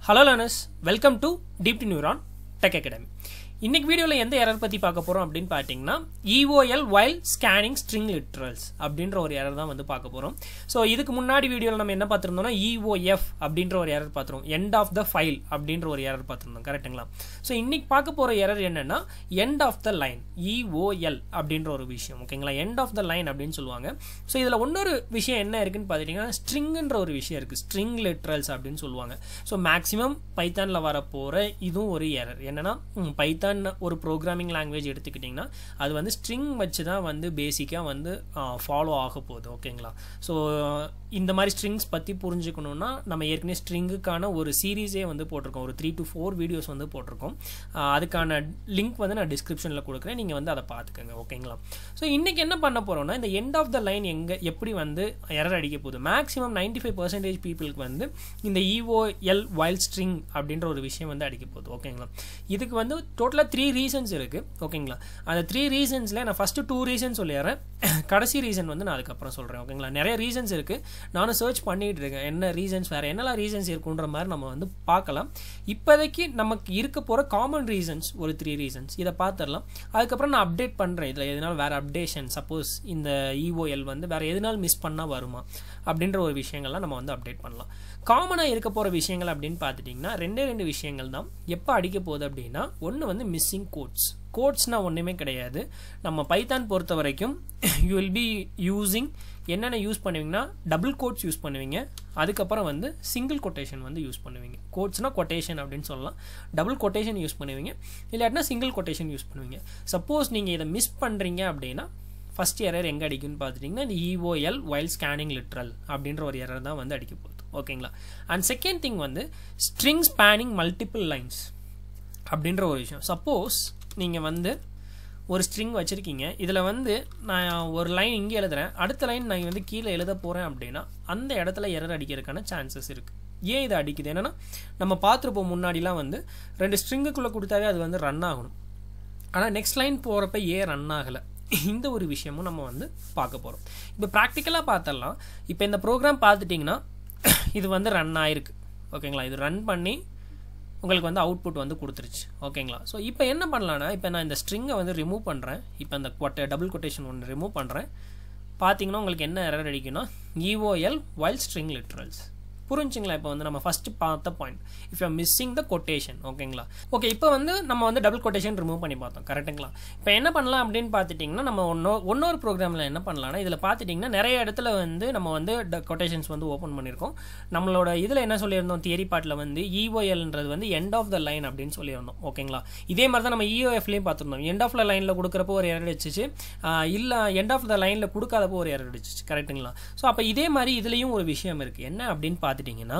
hello learners welcome to deep to neuron tech academy இன்னைக்கு வீடியோவில் எந்த எரர் பற்றி பார்க்க போகிறோம் அப்படின்னு பார்த்தீங்கன்னா EOL while scanning string literals அப்படின்ற ஒரு எரர் தான் வந்து பார்க்க போகிறோம் ஸோ இதுக்கு முன்னாடி வீடியோவில் நம்ம என்ன பார்த்துருந்தோம்னா இஓஎஃப் அப்படின்ற ஒரு எரர் பார்த்துருவோம் எண்ட் ஆஃப் த ஃபைல் அப்படின்ற ஒரு எரர் பார்த்துருந்தோம் கரெக்டுங்களா ஸோ இன்னைக்கு பார்க்க போகிற எரர் என்னன்னா end of the line EOL அப்படின்ற ஒரு விஷயம் ஓகேங்களா எண்ட் ஆஃப் த லைன் அப்படின்னு சொல்லுவாங்க ஸோ இதில் இன்னொரு விஷயம் என்ன இருக்குன்னு பார்த்துட்டிங்கன்னா ஸ்ட்ரிங்குன்ற ஒரு விஷயம் இருக்குது ஸ்ட்ரிங் லிட்ரல்ஸ் அப்படின்னு சொல்லுவாங்க ஸோ மேக்ஸிமம் பைத்தானில் வர போகிற இதுவும் ஒரு எரர் என்னன்னா பைத்தான் ஒரு ப்ரோக்ராமிங் லாங்குவேஜ் எடுத்துக்கிட்டிங்கன்னா அது வந்து ஸ்ட்ரிங் வச்சு தான் வந்து பேசிக்காக வந்து ஃபாலோ ஆக போகுது ஓகேங்களா ஸோ இந்த மாதிரி ஸ்ட்ரிங்ஸ் பற்றி புரிஞ்சுக்கணுன்னா நம்ம ஏற்கனவே ஸ்ட்ரிங்குக்கான ஒரு சீரீஸே வந்து போட்டிருக்கோம் ஒரு த்ரீ டு ஃபோர் வீடியோஸ் வந்து போட்டிருக்கோம் அதுக்கான லிங்க் வந்து நான் டிஸ்கிரிப்ஷனில் கொடுக்குறேன் நீங்கள் வந்து அதை பார்த்துக்கோங்க ஓகேங்களா ஸோ இன்றைக்கி என்ன பண்ண போகிறோம்னா இந்த எண்ட் ஆஃப் த லைன் எங்கே எப்படி வந்து எரர் அடிக்க போகுது மேக்ஸிமம் நைன்டி ஃபைவ் பர்சன்டேஜ் பீப்புளுக்கு வந்து இந்த இஓஎல் வைல்ட் ஸ்ட்ரிங் அப்படின்ற ஒரு விஷயம் வந்து அடிக்க போகுது ஓகேங்களா இதுக்கு வந்து டோட்டலாக த்ரீ ரீசன்ஸ் இருக்குது ஓகேங்களா அந்த த்ரீ ரீசன்ஸில் நான் ஃபஸ்ட்டு டூ ரீசன் சொல்லிடுறேன் கடைசி ரீசன் வந்து நான் அதுக்கப்புறம் சொல்கிறேன் ஓகேங்களா நிறைய ரீசன்ஸ் இருக்குது நானும் சர்ச் பண்ணிகிட்டு இருக்கேன் என்ன ரீசன்ஸ் வேறு என்னெல்லாம் ரீசன்ஸ் இருக்குன்ற மாதிரி நம்ம வந்து பார்க்கலாம் இப்போதைக்கு நமக்கு இருக்க போகிற காமன் ரீசன்ஸ் ஒரு த்ரீ ரீசன்ஸ் இதை பார்த்துடலாம் அதுக்கப்புறம் நான் அப்டேட் பண்ணுறேன் இதில் எதனால் வேறு அப்டேஷன் சப்போஸ் இந்த இஓஎல் வந்து வேறு எதனால் மிஸ் பண்ணால் வருமா அப்படின்ற ஒரு விஷயங்கள்லாம் நம்ம வந்து அப்டேட் பண்ணலாம் காமனாக இருக்க போகிற விஷயங்கள் அப்படின்னு பார்த்துட்டிங்கன்னா ரெண்டே ரெண்டு விஷயங்கள் தான் எப்போ அடிக்க போகுது அப்படின்னா ஒன்று வந்து மிஸ்ஸிங் கோட்ஸ் கோட்ஸ்னால் ஒன்றுமே கிடையாது நம்ம பைத்தான் பொறுத்த வரைக்கும் யூ வில் பி யூஸிங் என்னென்ன யூஸ் பண்ணுவீங்கன்னா டபுள் கோட்ஸ் யூஸ் பண்ணுவீங்க அதுக்கப்புறம் வந்து சிங்கிள் கொட்டேஷன் வந்து யூஸ் பண்ணுவீங்க கோட்ஸ்னால் கொட்டேஷன் அப்படின்னு சொல்லலாம் டபுள் கொட்டேஷன் யூஸ் பண்ணுவீங்க இல்லாட்டினா சிங்கிள் கொட்டேஷன் யூஸ் பண்ணுவீங்க சப்போஸ் நீங்கள் இதை மிஸ் பண்ணுறீங்க அப்படின்னா ஃபஸ்ட் எரர் எங்கே அடிக்குன்னு பார்த்துட்டிங்கன்னா இந்த இஓஎல் வைல் ஸ்கேனிங் லிட்ரல் அப்படின்ற ஒரு எரர் தான் வந்து அடிக்க போகுது ஓகேங்களா அண்ட் செகண்ட் திங் வந்து ஸ்ட்ரிங் ஸ்பேனிங் மல்டிபிள் லைன்ஸ் அப்படின்ற ஒரு விஷயம் சப்போஸ் நீங்கள் வந்து ஒரு ஸ்ட்ரிங் வச்சுருக்கீங்க இதில் வந்து நான் ஒரு லைன் இங்கே எழுதுகிறேன் அடுத்த லைன் நான் வந்து கீழே எழுத போகிறேன் அப்படின்னா அந்த இடத்துல எரர் அடிக்கிறதுக்கான சான்சஸ் இருக்குது ஏன் இது அடிக்குது என்னென்னா நம்ம பார்த்துருப்போம் முன்னாடிலாம் வந்து ரெண்டு ஸ்ட்ரிங்குக்குள்ளே கொடுத்தாவே அது வந்து ரன் ஆகணும் ஆனால் நெக்ஸ்ட் லைன் போகிறப்ப ஏன் ரன் ஆகலை இந்த ஒரு விஷயமும் நம்ம வந்து பார்க்க போகிறோம் இப்போ ப்ராக்டிக்கலாக பார்த்தலாம் இப்போ இந்த ப்ரோக்ராம் பார்த்துட்டிங்கன்னா இது வந்து ரன் ஆயிருக்கு ஓகேங்களா இது ரன் பண்ணி உங்களுக்கு வந்து அவுட்புட் வந்து கொடுத்துருச்சு ஓகேங்களா ஸோ இப்போ என்ன பண்ணலான்னா இப்போ நான் இந்த ஸ்ட்ரிங்கை வந்து ரிமூவ் பண்ணுறேன் இப்போ இந்த கொட்டை டபுள் கொட்டேஷன் ஒன்று ரிமூவ் பண்ணுறேன் பார்த்தீங்கன்னா உங்களுக்கு என்ன எரர் அடிக்குன்னா இஓஎல் வைல் ஸ்ட்ரிங் லிட்ரல்ஸ் புரிஞ்சுங்களா இப்போ வந்து நம்ம ஃபஸ்ட்டு பார்த்த point if you missing the quotation ஓகேங்களா ஓகே இப்போ வந்து நம்ம வந்து டபுள் கொட்டேஷன் ரிமூவ் பண்ணி பார்த்தோம் கரெக்டுங்களா இப்போ என்ன பண்ணலாம் அப்படின்னு பார்த்துட்டிங்கன்னா நம்ம ஒன்னோ ஒன்னொரு ப்ரோக்ராமில் என்ன பண்ணலாம்னா இதில் பார்த்துட்டிங்கன்னா நிறைய இடத்துல வந்து நம்ம வந்து கொட்டேஷன்ஸ் வந்து ஓப்பன் பண்ணியிருக்கோம் நம்மளோட இதில் என்ன சொல்லியிருந்தோம் தியரி பாட்டில் வந்து இஓஎல்ன்றது வந்து எண்ட் ஆஃப் த லைன் அப்படின்னு சொல்லியிருந்தோம் ஓகேங்களா இதே மாதிரி தான் நம்ம இஓஎஃப்லேயும் பார்த்துருந்தோம் எண்ட் ஆஃப் த லைனில் கொடுக்குறப்போ ஒரு எரர் அடிச்சிச்சு இல்லை எண்ட் ஆஃப் த லைனில் கொடுக்காதப்போ ஒரு எரர் அடிச்சிச்சு கரெக்டுங்களா ஸோ அப்போ இதே மாதிரி இதுலேயும் ஒரு விஷயம் இருக்குது என்ன அப்படின்னு பார்த்து பார்த்துட்டிங்கன்னா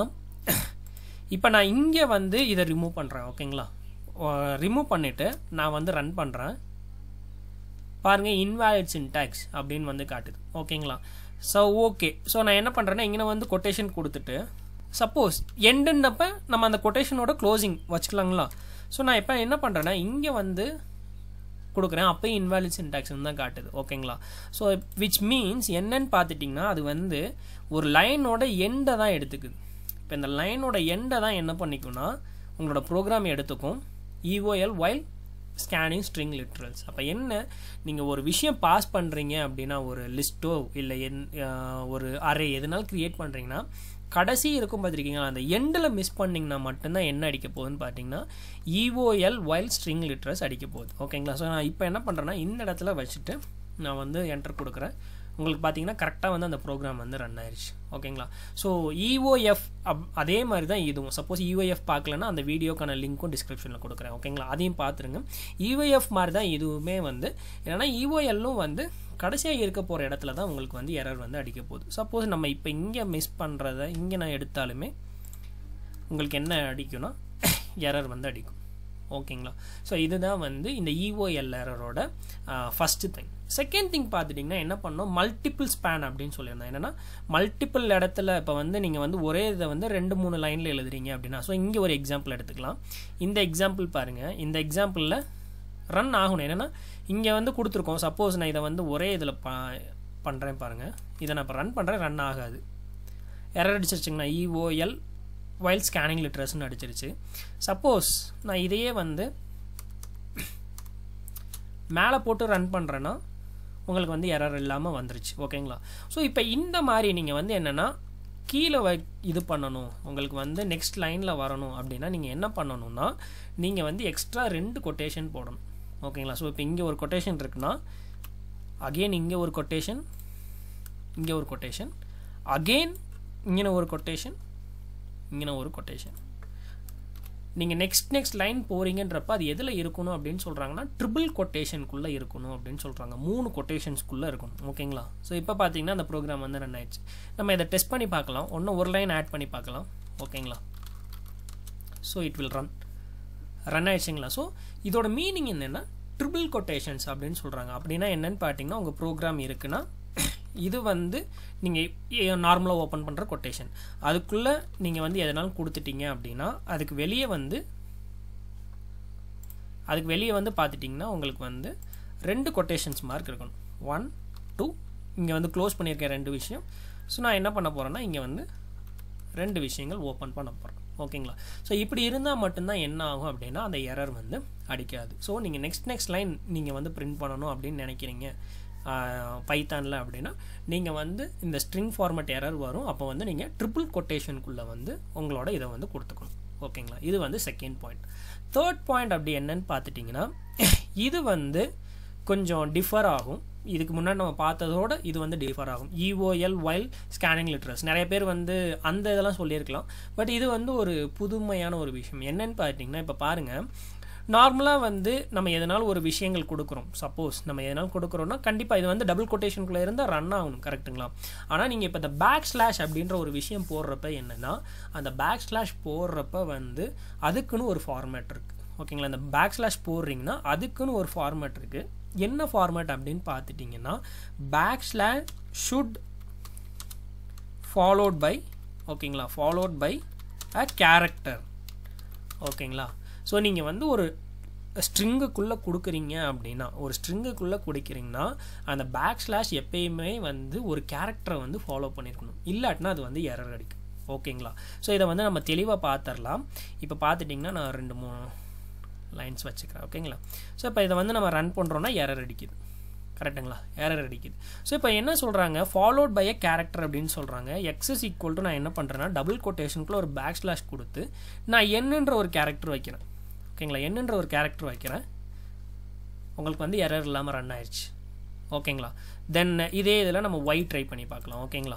இப்போ நான் இங்கே வந்து இதை ரிமூவ் பண்ணுறேன் ஓகேங்களா ரிமூவ் பண்ணிவிட்டு நான் வந்து ரன் பண்ணுறேன் பாருங்கள் இன்வேலிட் சின்டாக்ஸ் அப்படின்னு வந்து காட்டுது ஓகேங்களா ஸோ ஓகே ஸோ நான் என்ன பண்ணுறேன்னா இங்கே வந்து கொட்டேஷன் கொடுத்துட்டு சப்போஸ் எண்டுன்னப்ப நம்ம அந்த கொட்டேஷனோட க்ளோசிங் வச்சுக்கலாங்களா ஸோ நான் இப்போ என்ன பண்ணுறேன்னா இங்கே வந்து கொடுக்குறேன் அப்போயும் இன்வாலிட் சின்டாக்ஸ்னு தான் காட்டுது ஓகேங்களா ஸோ விச் மீன்ஸ் என்னன்னு பார்த்துட்டிங்கன்னா அது வந்து ஒரு லைனோட எண்டை தான் எடுத்துக்குது இப்போ இந்த லைனோட எண்டை தான் என்ன பண்ணிக்கும்னா உங்களோட ப்ரோக்ராம் எடுத்துக்கும் EOL while scanning string literals அப்போ என்ன நீங்கள் ஒரு விஷயம் பாஸ் பண்ணுறீங்க அப்படின்னா ஒரு லிஸ்ட்டோ இல்லை என் ஒரு அரே எதுனாலும் க்ரியேட் பண்ணுறீங்கன்னா கடைசி இருக்கும் பார்த்துருக்கீங்களா அந்த எண்டில் மிஸ் பண்ணிங்கன்னா மட்டும்தான் என்ன அடிக்க போகுதுன்னு பார்த்தீங்கன்னா இஓஎல் வைல் ஸ்ட்ரிங் லிட்ரஸ் அடிக்க போகுது ஓகேங்களா ஸோ நான் இப்போ என்ன பண்ணுறேன்னா இந்த இடத்துல வச்சுட்டு நான் வந்து என்டர் கொடுக்குறேன் உங்களுக்கு பார்த்தீங்கன்னா கரெக்டாக வந்து அந்த ப்ரோக்ராம் வந்து ரன் ஆயிடுச்சு ஓகேங்களா ஸோ இஓஎஃப் அப் அதே மாதிரி தான் இதுவும் சப்போஸ் இஓஎஃப் பார்க்கலன்னா அந்த வீடியோக்கான லிங்க்கும் டிஸ்கிரிப்ஷனில் கொடுக்குறேன் ஓகேங்களா அதையும் பார்த்துருங்க இஓஎஃப் மாதிரி தான் இதுவுமே வந்து ஏன்னா இஓஎல்லும் வந்து கடைசியாக இருக்க போகிற இடத்துல தான் உங்களுக்கு வந்து எரர் வந்து அடிக்க போகுது சப்போஸ் நம்ம இப்போ இங்கே மிஸ் பண்ணுறத இங்கே நான் எடுத்தாலுமே உங்களுக்கு என்ன அடிக்கும்னா எரர் வந்து அடிக்கும் ஓகேங்களா ஸோ இதுதான் வந்து இந்த இஓஎல் எரரோட ஃபஸ்ட்டு திங் செகண்ட் திங் பார்த்துட்டிங்கன்னா என்ன பண்ணோம் மல்டிபிள் ஸ்பேன் அப்படின்னு சொல்லியிருந்தேன் என்னென்னா மல்டிபிள் இடத்துல இப்போ வந்து நீங்கள் வந்து ஒரே இதை வந்து ரெண்டு மூணு லைனில் எழுதுறீங்க அப்படின்னா ஸோ இங்கே ஒரு எக்ஸாம்பிள் எடுத்துக்கலாம் இந்த எக்ஸாம்பிள் பாருங்கள் இந்த எக்ஸாம்பிளில் ரன் ஆகணும் என்னென்னா இங்கே வந்து கொடுத்துருக்கோம் சப்போஸ் நான் இதை வந்து ஒரே இதில் ப பண்ணுறேன் பாருங்கள் இதை நான் இப்போ ரன் பண்ணுறேன் ரன் ஆகாது எரர் அடிச்சிருச்சுங்கன்னா இஓஎல் வைல் ஸ்கேனிங் லிட்ரஸ்ன்னு அடிச்சிருச்சு சப்போஸ் நான் இதையே வந்து மேலே போட்டு ரன் பண்ணுறேன்னா உங்களுக்கு வந்து எரர் இல்லாமல் வந்துருச்சு ஓகேங்களா ஸோ இப்போ இந்த மாதிரி நீங்கள் வந்து என்னென்னா கீழே வை இது பண்ணணும் உங்களுக்கு வந்து நெக்ஸ்ட் லைனில் வரணும் அப்படின்னா நீங்கள் என்ன பண்ணணும்னா நீங்கள் வந்து எக்ஸ்ட்ரா ரெண்டு கொட்டேஷன் போடணும் ஓகேங்களா ஸோ இப்போ இங்கே ஒரு கொட்டேஷன் இருக்குன்னா அகெயின் இங்கே ஒரு கொட்டேஷன் இங்கே ஒரு கொட்டேஷன் அகெயின் இங்கே ஒரு கொட்டேஷன் இங்கே ஒரு கொட்டேஷன் நீங்கள் நெக்ஸ்ட் நெக்ஸ்ட் லைன் போகிறீங்கன்றப்ப அது எதில் இருக்கணும் அப்படின்னு சொல்கிறாங்கன்னா ட்ரிபிள் கொட்டேஷனுக்குள்ளே இருக்கணும் அப்படின்னு சொல்கிறாங்க மூணு கொட்டேஷன்ஸ்குள்ளே இருக்கணும் ஓகேங்களா ஸோ இப்போ பார்த்தீங்கன்னா அந்த ப்ரோக்ராம் வந்து ரன் ஆயிடுச்சு நம்ம இதை டெஸ்ட் பண்ணி பார்க்கலாம் ஒன்று ஒரு லைன் ஆட் பண்ணி பார்க்கலாம் ஓகேங்களா so it will run run ஆயிடுச்சுங்களா ஸோ இதோட மீனிங் என்னென்னா ட்ரிபிள் கொட்டேஷன்ஸ் அப்படின்னு சொல்கிறாங்க அப்படின்னா என்னன்னு பார்த்தீங்கன்னா உங்கள் ப்ரோக்ராம் இருக்குன்னா இது வந்து நீங்கள் நார்மலாக ஓப்பன் பண்ணுற கொட்டேஷன் அதுக்குள்ளே நீங்கள் வந்து எதனாலும் கொடுத்துட்டீங்க அப்படின்னா அதுக்கு வெளியே வந்து அதுக்கு வெளியே வந்து பார்த்துட்டிங்கன்னா உங்களுக்கு வந்து ரெண்டு கொட்டேஷன்ஸ் மார்க் இருக்கணும் ஒன் டூ இங்கே வந்து க்ளோஸ் பண்ணியிருக்கேன் ரெண்டு விஷயம் ஸோ நான் என்ன பண்ண போகிறேன்னா இங்கே வந்து ரெண்டு விஷயங்கள் ஓப்பன் பண்ண போகிறேன் ஓகேங்களா ஸோ இப்படி இருந்தால் மட்டும்தான் என்ன ஆகும் அப்படின்னா அந்த எரர் வந்து அடிக்காது ஸோ நீங்கள் நெக்ஸ்ட் நெக்ஸ்ட் லைன் நீங்கள் வந்து பிரிண்ட் பண்ணணும் அப்படின்னு நினைக்கிறீங்க பைத்தானில் அப்படின்னா நீங்கள் வந்து இந்த ஸ்ட்ரிங் ஃபார்மேட் எரர் வரும் அப்போ வந்து நீங்கள் ட்ரிபிள் கொட்டேஷனுக்குள்ளே வந்து உங்களோட இதை வந்து கொடுத்துக்கணும் ஓகேங்களா இது வந்து செகண்ட் பாயிண்ட் தேர்ட் பாயிண்ட் அப்படி என்னன்னு பார்த்துட்டிங்கன்னா இது வந்து கொஞ்சம் டிஃபர் ஆகும் இதுக்கு முன்னாடி நம்ம பார்த்ததோட இது வந்து டிஃபர் ஆகும் இஓஎல் வைல் ஸ்கேனிங் லிட்ரஸ் நிறைய பேர் வந்து அந்த இதெல்லாம் சொல்லியிருக்கலாம் பட் இது வந்து ஒரு புதுமையான ஒரு விஷயம் என்னன்னு பார்த்தீங்கன்னா இப்போ பாருங்கள் நார்மலாக வந்து நம்ம எதனாலும் ஒரு விஷயங்கள் கொடுக்குறோம் சப்போஸ் நம்ம எதனாலும் கொடுக்குறோம்னா கண்டிப்பாக இது வந்து டபுள் கொட்டேஷனுக்குள்ளே இருந்தால் ரன் ஆகணும் கரெக்டுங்களா ஆனால் நீங்கள் இப்போ இந்த பேக் ஸ்லாஷ் அப்படின்ற ஒரு விஷயம் போடுறப்ப என்னென்னா அந்த பேக் ஸ்லாஷ் போடுறப்ப வந்து அதுக்குன்னு ஒரு ஃபார்மேட் இருக்குது ஓகேங்களா இந்த பேக் ஸ்லாஷ் போடுறீங்கன்னா அதுக்குன்னு ஒரு ஃபார்மேட் இருக்குது என்ன ஃபார்மேட் அப்படின்னு பார்த்துட்டிங்கன்னா backslash should followed by ஓகேங்களா ஃபாலோட் பை அ கேரக்டர் ஓகேங்களா ஸோ நீங்கள் வந்து ஒரு ஸ்ட்ரிங்குக்குள்ளே கொடுக்குறீங்க அப்படின்னா ஒரு ஸ்ட்ரிங்குக்குள்ளே கொடுக்குறீங்கன்னா அந்த பேக் ஸ்லாஷ் எப்பயுமே வந்து ஒரு கேரக்டரை வந்து ஃபாலோ பண்ணியிருக்கணும் இல்லாட்டினா அது வந்து எரர் அடிக்கும் ஓகேங்களா ஸோ இதை வந்து நம்ம தெளிவாக பார்த்துடலாம் இப்போ பார்த்துட்டிங்கன்னா நான் ரெண்டு மூணு லைன்ஸ் வச்சுக்கிறேன் ஓகேங்களா ஸோ இப்போ இதை வந்து நம்ம ரன் பண்ணுறோன்னா எரர் அடிக்குது கரெக்டுங்களா எரர் அடிக்குது ஸோ இப்போ என்ன சொல்கிறாங்க ஃபாலோட் பை அ கேரக்டர் அப்படின்னு சொல்கிறாங்க எக்ஸஸ் ஈக்குவல் டு நான் என்ன பண்ணுறேன்னா டபுள் கொட்டேஷனுக்குள்ள ஒரு பேக் ஸ்லாஷ் கொடுத்து நான் என்னன்ற ஒரு கேரக்டர் வைக்கிறேன் ஓகேங்களா என்னன்ற ஒரு கேரக்டர் வைக்கிறேன் உங்களுக்கு வந்து எரர் இல்லாமல் ரன் ஆயிடுச்சு ஓகேங்களா தென் இதே இதில் நம்ம ஒய் ட்ரை பண்ணி பார்க்கலாம் ஓகேங்களா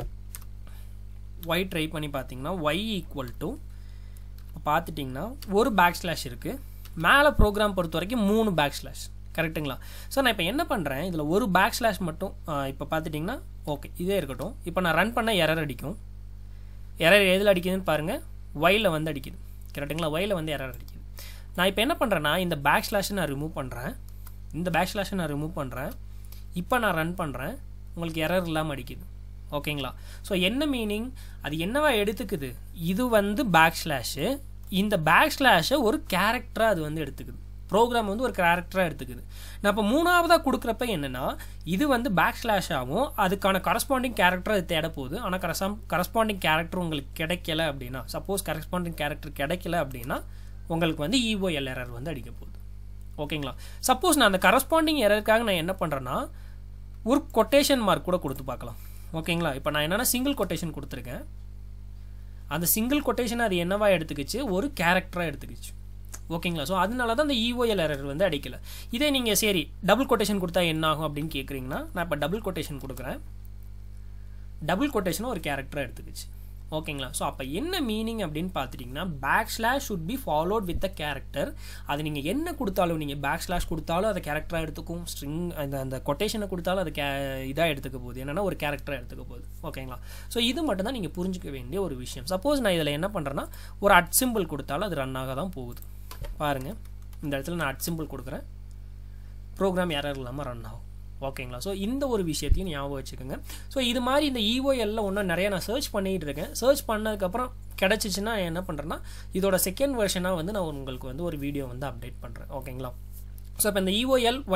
ஒய் ட்ரை பண்ணி பார்த்தீங்கன்னா ஒய் ஈக்குவல் டு பார்த்துட்டிங்கன்னா ஒரு பேக் ஸ்லாஷ் இருக்குது மேலே ப்ரோக்ராம் பொறுத்த வரைக்கும் மூணு பேக் ஸ்லாஷ் கரெக்டுங்களா ஸோ நான் இப்போ என்ன பண்ணுறேன் இதில் ஒரு பேக் ஸ்லாஷ் மட்டும் இப்போ பார்த்துட்டிங்கன்னா ஓகே இதே இருக்கட்டும் இப்போ நான் ரன் பண்ண எரர் அடிக்கும் எரர் எதில் அடிக்குதுன்னு பாருங்கள் ஒயில் வந்து அடிக்குது கரெக்டுங்களா ஒயில் வந்து எரர் அடிக்குது நான் இப்போ என்ன பண்ணுறேன்னா இந்த பேக் ஸ்லாஷை நான் ரிமூவ் பண்ணுறேன் இந்த பேக் ஸ்லாஷை நான் ரிமூவ் பண்ணுறேன் இப்போ நான் ரன் பண்ணுறேன் உங்களுக்கு எரர் இல்லாமல் அடிக்குது ஓகேங்களா ஸோ என்ன மீனிங் அது என்னவா எடுத்துக்குது இது வந்து பேக் ஸ்லாஷு இந்த பேக் ஸ்லாஷை ஒரு கேரக்டராக அது வந்து எடுத்துக்குது ப்ரோக்ராம் வந்து ஒரு கேரக்டராக எடுத்துக்குது நான் இப்போ மூணாவதாக கொடுக்குறப்ப என்னென்னா இது வந்து பேக் ஸ்லாஷ் ஆகும் அதுக்கான கரஸ்பாண்டிங் கேரக்டர் அது தேட போகுது ஆனால் கரசம் கரஸ்பாண்டிங் கேரக்டர் உங்களுக்கு கிடைக்கல அப்படின்னா சப்போஸ் கரஸ்பாண்டிங் கேரக்டர் கிடைக்கல அப்படின்னா உங்களுக்கு வந்து இஓஎல் எரர் வந்து அடிக்க போகுது ஓகேங்களா சப்போஸ் நான் அந்த கரஸ்பாண்டிங் எரருக்காக நான் என்ன பண்ணுறேன்னா ஒரு கொட்டேஷன் மார்க் கூட கொடுத்து பார்க்கலாம் ஓகேங்களா இப்போ நான் என்னென்னா சிங்கிள் கொட்டேஷன் கொடுத்துருக்கேன் அந்த சிங்கிள் கொட்டேஷன் அது என்னவா எடுத்துக்கிச்சு ஒரு கேரக்டராக எடுத்துக்கிச்சு ஓகேங்களா ஸோ அதனால தான் அந்த இஓஎல் எரர் வந்து அடிக்கல இதே நீங்கள் சரி டபுள் கொட்டேஷன் கொடுத்தா என்ன ஆகும் அப்படின்னு கேட்குறீங்கன்னா நான் இப்போ டபுள் கொட்டேஷன் கொடுக்குறேன் டபுள் கொட்டேஷனும் ஒரு கேரக்டராக எடுத்துக்கிச்சு ஓகேங்களா ஸோ அப்போ என்ன மீனிங் அப்படின்னு பார்த்துட்டிங்கன்னா backslash should be followed with the character அது நீங்கள் என்ன கொடுத்தாலும் நீங்கள் பேக் ஸ்லாஷ் கொடுத்தாலும் அதை கேரக்டராக எடுத்துக்கும் ஸ்ட்ரிங் அந்த அந்த கொட்டேஷனை கொடுத்தாலும் அது கே இதாக எடுத்துக்க போகுது என்னென்னா ஒரு கேரக்டராக எடுத்துக்க போகுது ஓகேங்களா ஸோ இது மட்டும் தான் நீங்கள் புரிஞ்சிக்க வேண்டிய ஒரு விஷயம் சப்போஸ் நான் இதில் என்ன பண்ணுறேன்னா ஒரு அட் சிம்பிள் கொடுத்தாலும் அது ரன் ஆக தான் போகுது பாருங்கள் இந்த இடத்துல நான் அட் சிம்பிள் கொடுக்குறேன் ப்ரோக்ராம் எரர் இல்லாமல் ரன் ஆகும் ஓகேங்களா ஸோ இந்த ஒரு விஷயத்தையும் ஞாபகம் வச்சுக்கோங்க ஸோ இது மாதிரி இந்த இஓஎல்ல ஒன்றும் நிறைய நான் சர்ச் பண்ணிகிட்டு இருக்கேன் சர்ச் பண்ணதுக்கப்புறம் கிடச்சிச்சின்னா என்ன பண்ணுறேன்னா இதோட செகண்ட் வெர்ஷனாக வந்து நான் உங்களுக்கு வந்து ஒரு வீடியோ வந்து அப்டேட் பண்ணுறேன் ஓகேங்களா ஸோ இப்போ இந்த EOL while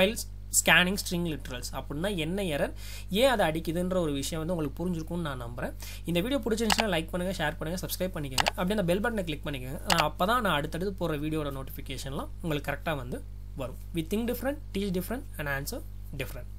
scanning string literals அப்படின்னா என்ன எரர் ஏன் அதை அடிக்குதுன்ற ஒரு விஷயம் வந்து உங்களுக்கு புரிஞ்சிருக்கும்னு நான் நம்புறேன் இந்த வீடியோ பிடிச்சிருந்துச்சுன்னா லைக் பண்ணுங்கள் ஷேர் பண்ணுங்கள் சப்ஸ்கிரைப் பண்ணிக்கோங்க அப்படியே அந்த பெல் பட்டனை கிளிக் பண்ணிக்கோங்க அப்போ தான் நான் அடுத்தடுத்து போகிற வீடியோட நோட்டிஃபிகேஷன்லாம் உங்களுக்கு கரெக்டாக வந்து வரும் we think different teach different and answer different